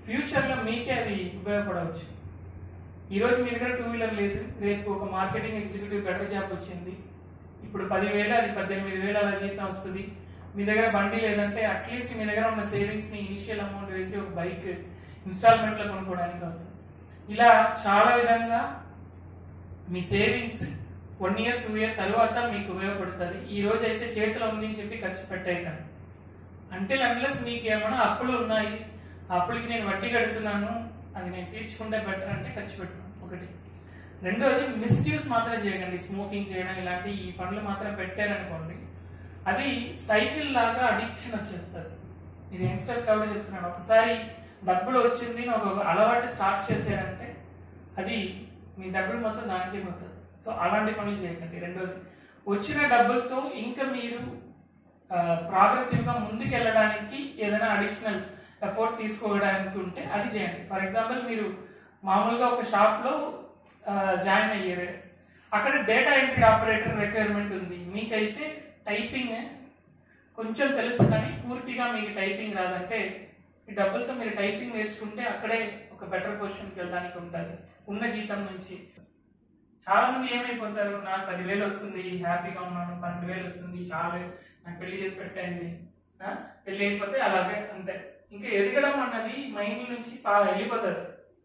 ఫ్యూచర్లో మీకే అది ఉపయోగపడవచ్చు ఈరోజు మీ దగ్గర టూ వీలర్ లేదు రేపు ఒక మార్కెటింగ్ ఎగ్జిక్యూటివ్ బెటర్ జాబ్ వచ్చింది ఇప్పుడు పదివేలు అది పద్దెనిమిది వేలు అలా జీతం వస్తుంది మీ దగ్గర బండి లేదంటే అట్లీస్ట్ మీ దగ్గర ఉన్న సేవింగ్స్ని ఇనిషియల్ అమౌంట్ వేసి ఒక బైక్ ఇన్స్టాల్మెంట్లో కొనుక్కోవడానికి అవుతుంది ఇలా చాలా విధంగా మీ savings one year two year తర్వాత మీకు ఉపయోగపడుతుంది ఈ రోజు అయితే చేతిలో ఉంది అని చెప్పి ఖర్చు పెట్టేయకండి అంటే అన్లెస్ మీకు ఏమైనా అప్పులు ఉన్నాయి ఆ అప్పులకి నేను వడ్డీ కడుతున్నాను అది నేను తీర్చుకుంటే బెటర్ అంటే ఖర్చు పెట్టను ఒకటి రెండోది మిస్యూస్ మాత్రం చేయకండి స్మోకింగ్ చేయడం ఇలాంటి ఈ పనులు మాత్రం పెట్టారనుకోండి అది సైకిల్ లాగా అడిక్షన్ వచ్చేస్తుంది మీరు యంగ్స్టర్స్ కాబట్టి చెప్తున్నాను ఒకసారి డబ్బులు వచ్చింది అని ఒక అలవాటు స్టార్ట్ చేశారంటే అది మీ డబ్బులు మొత్తం దానికే పోతుంది సో అలాంటి పనులు చేయకండి రెండోది వచ్చిన డబ్బులతో ఇంకా మీరు ప్రోగ్రెసివ్గా ముందుకు వెళ్ళడానికి ఏదైనా అడిషనల్ ఎఫర్ట్స్ తీసుకోవడానికి ఉంటే అది చేయండి ఫర్ ఎగ్జాంపుల్ మీరు మామూలుగా ఒక షాప్లో జాయిన్ అయ్యారు అక్కడ డేటా ఎంట్రీ ఆపరేటర్ రిక్వైర్మెంట్ ఉంది మీకైతే టైపింగ్ కొంచెం తెలుసు కానీ పూర్తిగా మీకు టైపింగ్ రాదంటే ఈ డబ్బులతో మీరు టైపింగ్ నేర్చుకుంటే అక్కడే ఒక బెటర్ పొజిషన్కి వెళ్ళడానికి ఉంటుంది ఉన్న జీతం నుంచి చాలా మంది ఏమైపోతారు నాకు పదివేలు వస్తుంది హ్యాపీగా ఉన్నాను పన్నెండు వేలు వస్తుంది చాలు నాకు పెళ్లి చేసి పెట్టండి ఆ? పెళ్లి అయిపోతే అలాగే అంతే ఇంకా ఎదగడం అన్నది మైండ్ నుంచి బాగా వెళ్ళిపోతుంది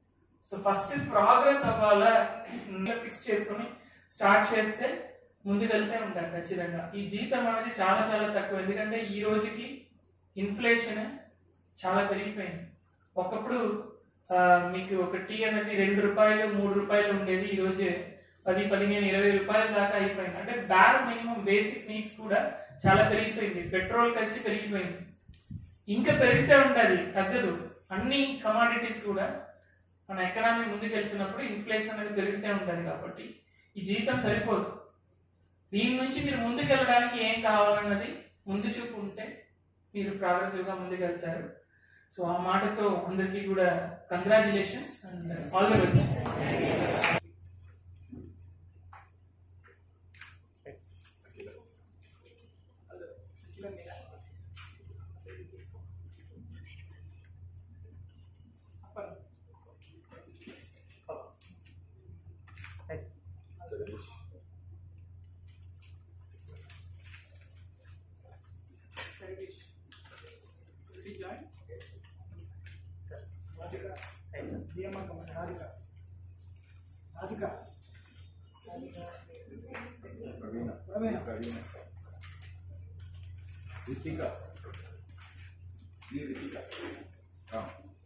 సో ఫస్ట్ ప్రోగ్రెస్ అవ్వాలా ఫిక్స్ చేసుకొని స్టార్ట్ చేస్తే ముందుకు వెళ్తే ఉంటారు ఖచ్చితంగా ఈ జీతం అనేది చాలా చాలా తక్కువ ఎందుకంటే ఈ రోజుకి ఇన్ఫ్లేషన్ చాలా పెరిగిపోయింది ఒకప్పుడు ఆ, మీకు ఒక టీ అనేది రెండు రూపాయలు మూడు రూపాయలు ఉండేది ఈ రోజు పది పదిహేను ఇరవై రూపాయల దాకా అయిపోయింది అంటే బ్యార్ మినిమం బేసిక్ నీడ్స్ కూడా చాలా పెరిగిపోయింది పెట్రోల్ ఖర్చు పెరిగిపోయింది ఇంకా పెరిగితే ఉంటుంది తగ్గదు అన్ని కమాడిటీస్ కూడా మన ఎకనామీ ముందుకు వెళ్తున్నప్పుడు ఇన్ఫ్లేషన్ అనేది పెరిగితే ఉంటుంది కాబట్టి ఈ జీతం సరిపోదు దీని నుంచి మీరు ముందుకు వెళ్ళడానికి ఏం కావాలన్నది ముందు చూపు ఉంటే మీరు ప్రోగ్రెసివ్గా ముందుకు వెళ్తారు సో ఆ మాటతో అందరికీ కూడా congratulations and all the best GMR company Radhika Radhika Praveena Praveena Praveena Ritika ఈ రితిక ఆ.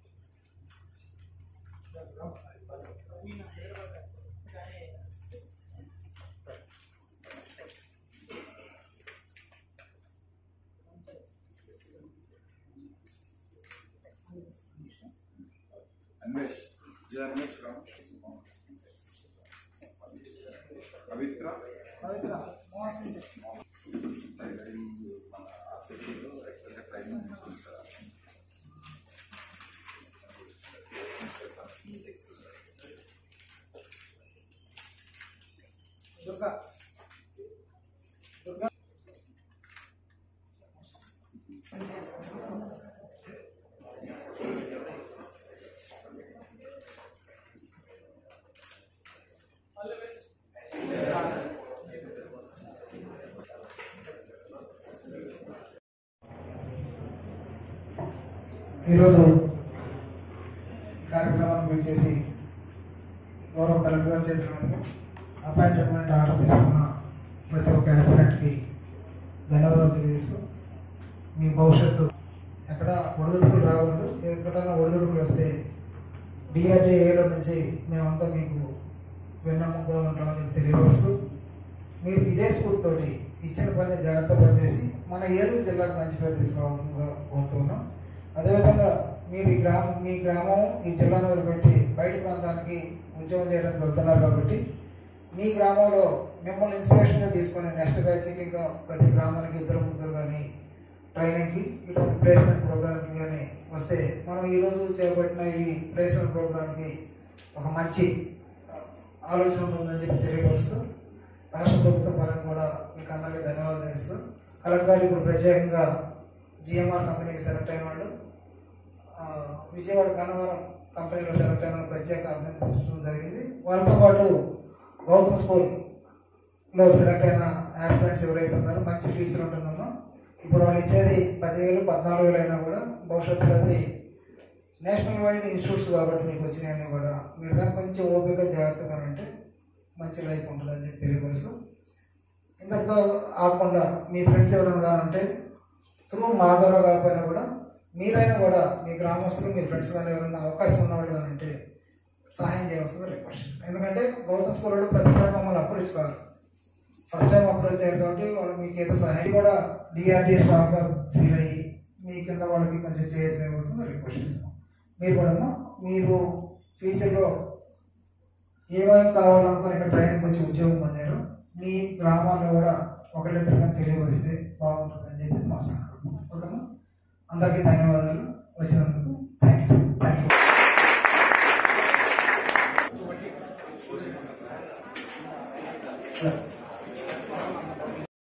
అన్వేష్ జి అన్వేష్ రామ్ పవిత్ర పవిత్ర మోహన్ సింగ్ టైలరింగ్ మన సిటీలో యాక్చువల్గా ట్రైనింగ్ తీసుకుంటారు దుర్గా దుర్గా ఈరోజు కార్యక్రమాన్ని పిలిచేసి గౌరవ కలెక్టర్ గారి చేతుల మీదుగా అపాయింట్మెంట్ ఆర్డర్ తీసుకున్న ప్రతి ఒక్క ఆస్పిరెంట్కి ధన్యవాదాలు తెలియజేస్తూ మీ భవిష్యత్తు ఎక్కడ ఒడిదుడుకులు రాకూడదు ఎక్కడైనా ఒడిదుడుకులు వస్తే డిఆర్డీఏలో నుంచి మేమంతా మీకు వెన్నెముకగా ఉంటామని చెప్పి తెలియపరుస్తూ మీరు ఇదే స్ఫూర్తితోటి ఇచ్చిన పని జాగ్రత్త పనిచేసి మన ఏలూరు జిల్లాకు మంచి పేరు తీసుకురావాల్సిందిగా కోరుతున్నాం అదేవిధంగా మీరు ఈ గ్రామం మీ గ్రామం ఈ జిల్లాను వదిలిపెట్టి బయట ప్రాంతానికి ఉద్యోగం చేయడానికి వెళ్తున్నారు కాబట్టి మీ గ్రామంలో మిమ్మల్ని ఇన్స్పిరేషన్గా తీసుకొని నెక్స్ట్ బ్యాచ్కి ఇంకా ప్రతి గ్రామానికి ఇద్దరు ముగ్గురు కానీ ట్రైనింగ్కి ఇటువంటి ప్లేస్మెంట్ ప్రోగ్రామ్కి కానీ వస్తే మనం ఈరోజు చేపట్టిన ఈ ప్లేస్మెంట్ ప్రోగ్రామ్కి ఒక మంచి ఆ, ఆలోచన ఉంటుందని చెప్పి తెలియపరుస్తూ రాష్ట్ర ప్రభుత్వం పరంగా కూడా మీకు అందరికీ ధన్యవాదాలు ఇస్తూ కలెక్టర్ గారు ఇప్పుడు ప్రత్యేకంగా జిఎంఆర్ కంపెనీకి సెలెక్ట్ అయిన వాళ్ళు ఆ, విజయవాడ గన్నవరం కంపెనీలో సెలెక్ట్ అయిన ప్రత్యేక అభినందించడం జరిగింది వాళ్ళతో పాటు గౌతమ్ స్కూల్లో సెలెక్ట్ అయిన ఆస్పిరెంట్స్ ఎవరైతే ఉన్నారో మంచి ఫ్యూచర్ ఉంటుందమ్మా ఇప్పుడు వాళ్ళు ఇచ్చేది పదివేలు పద్నాలుగు వేలు అయినా కూడా భవిష్యత్తులో అది నేషనల్ వైడ్ ఇన్స్టిట్యూట్స్ కాబట్టి మీకు వచ్చినాయని కూడా మీరు కానీ కొంచెం ఓపిక జాగ్రత్తగా ఉంటే మంచి లైఫ్ ఉంటుందని చెప్పి తెలియపరుస్తూ ఇంతటితో ఆకుండా మీ ఫ్రెండ్స్ ఎవరైనా కానీ ఉంటే త్రూ మా ద్వారా కాకపోయినా కూడా మీరైనా కూడా మీ గ్రామస్తులు మీ ఫ్రెండ్స్ కానీ ఎవరైనా అవకాశం ఉన్నవాళ్ళు కానీ ఉంటే సహాయం చేయవలసింది రిక్వెస్ట్ చేస్తాను ఎందుకంటే గౌతమ్ స్కూల్ వాళ్ళు ప్రతిసారి మమ్మల్ని అప్రోచ్ కాదు ఫస్ట్ టైం అప్రోచ్ అయ్యారు కాబట్టి వాళ్ళు మీకు ఏదో సహాయం కూడా డిఆర్డీ స్టాఫ్గా ఫీల్ అయ్యి మీ కింద వాళ్ళకి కొంచెం చేయవలసింది రిక్వెస్ట్ చేస్తాం మీరు కూడా మీరు ఫ్యూచర్లో ఏమేమి కావాలనుకుని ఇక్కడ ట్రైనింగ్ వచ్చి ఉద్యోగం పొందారు మీ గ్రామాల్లో కూడా ఒకరిద్దరిగా తెలియవరిస్తే బాగుంటుందని చెప్పి మా సంకల్పం ఓకేమా అందరికీ ధన్యవాదాలు వచ్చినందుకు థ్యాంక్ యూ థ్యాంక్ యూ